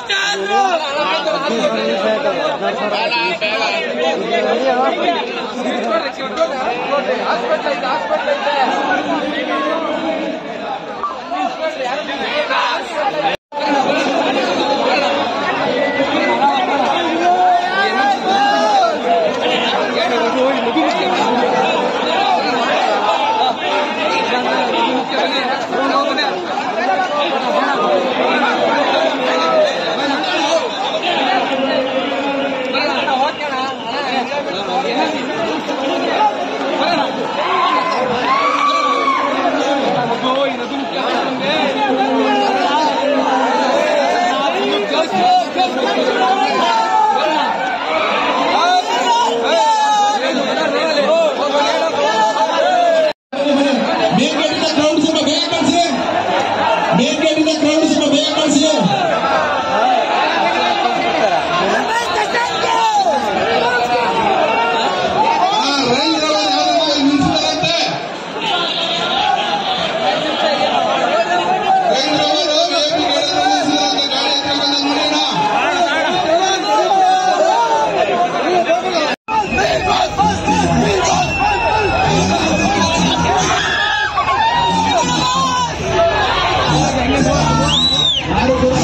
main ಗೇಟಿಂದ crowd ಸ್ವಲ್ಪ ಬೇಗ ಕಳಿಸಿ ಮೇನ್ ಗೇಟಿಂದ ಕ್ರೌಡ್ ಸ್ವಲ್ಪ ಬೇಗ ಕಳಿಸಿ ರೈಲ್ ನಿಲ್ಸಿದಾರಂತೆ ರೈಲ್ ವೇಪಿ ನಿಲ್ಸಿದಾರಂತೆ ಗಾಡಿ ಹತ್ರ ಬಂದು ನೋಡೋಣ ಯಾರು ಕೂಡ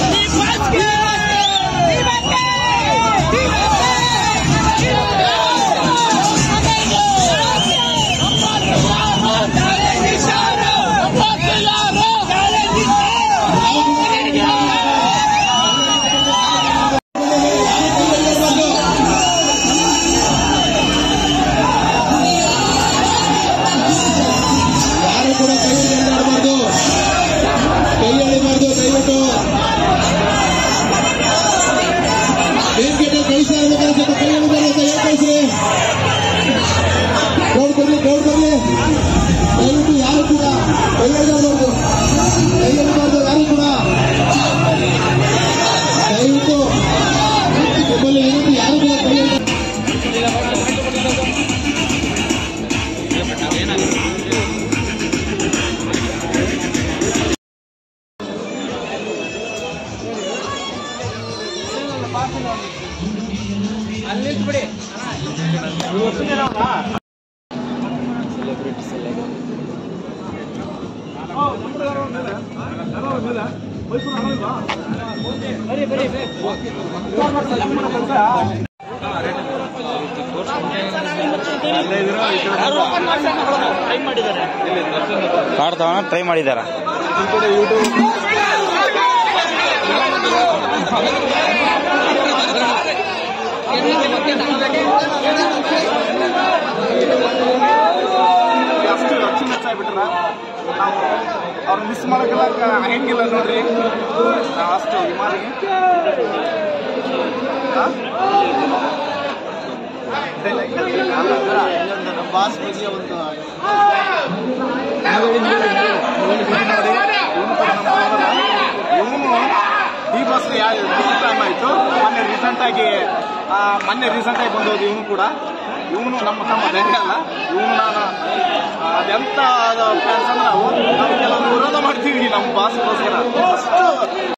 ಯಾರು ಕೂಡ ಕೈ ಎಳೆದಾಡಬಾರ್ದು ಕೈ ಎಳಿಬಾರ್ದು ದಯವಿಟ್ಟು ಮೇನ್ ಗೇಟ್ ಕಳಿಸ್ತಾ ಇರ್ಬೇಕಾದ್ರೆ ಸ್ವಲ್ಪ ಕೈ ಎಳಿಬಾರ್ದು ಅಂತ ಹೇಳಿ ಕಳಿಸ್ರಿ ಗೌಡ್ ಬರ್ಲಿ ಗೌಡ್ ಬರ್ಲಿ ದಯವಿಟ್ಟು ಯಾರು ಕೂಡ ಕೈ ಎಳೆದಾಡಬಾರ್ದು ಕೈ ಎಳಿಬಾರ್ದು ಯಾರು ಕೂಡ ದಯವಿಟ್ಟು ನಿಮ್ಮಲ್ಲಿ ಏನಂತ ಯಾರು ಕೂಡ ಕೈ ಎಳೆದ ಕಾರ್ಡ್ ತಗೊಂಡು ಟ್ರೈ ಮಾಡಿದಾರ ಅಷ್ಟು ಅಚ್ಚುಮೆಚ್ಚಾಗ್ಬಿಟ್ರ ನಾವು ಅವ್ರು ಮಿಸ್ ಮಾಡೋಕ್ಕೆಲ್ಲ ಆಗಂಗಿಲ್ಲ ನೋಡ್ರಿ ನಾವು ಅಷ್ಟು ವಿಮಾನಿಗೆ ನಮ್ಮ ಬಾಸ್ ಬಗ್ಗೆ ಒಂದು ಇವನು ಡಿ ಬಾಸ್ ಯಾವ ಟೈಮ್ ಆಯ್ತು ಮೊನ್ನೆ ರೀಸೆಂಟ್ ಆಗಿ ಆ, ಮೊನ್ನೆ ರೀಸೆಂಟ್ ಆಗಿ ಬಂದೋದು ಇವನು ಕೂಡ ಇವನು ನಮ್ಮ ತಮ್ಮ ಧೈರ್ಯ ಅಲ್ಲ ಇವನು ನಾನು ಆ, ಅದೆಂತ ಫ್ಯಾನ್ಸ್ ಅಂದ್ರೆ ನಾವು ನಾವು ಕೆಲವೊಂದು ವಿರೋಧ ಮಾಡ್ತೀವಿ ನಮ್ಮ ಬಾಸ್ಗೋಸ್ಕರ ಅಷ್ಟು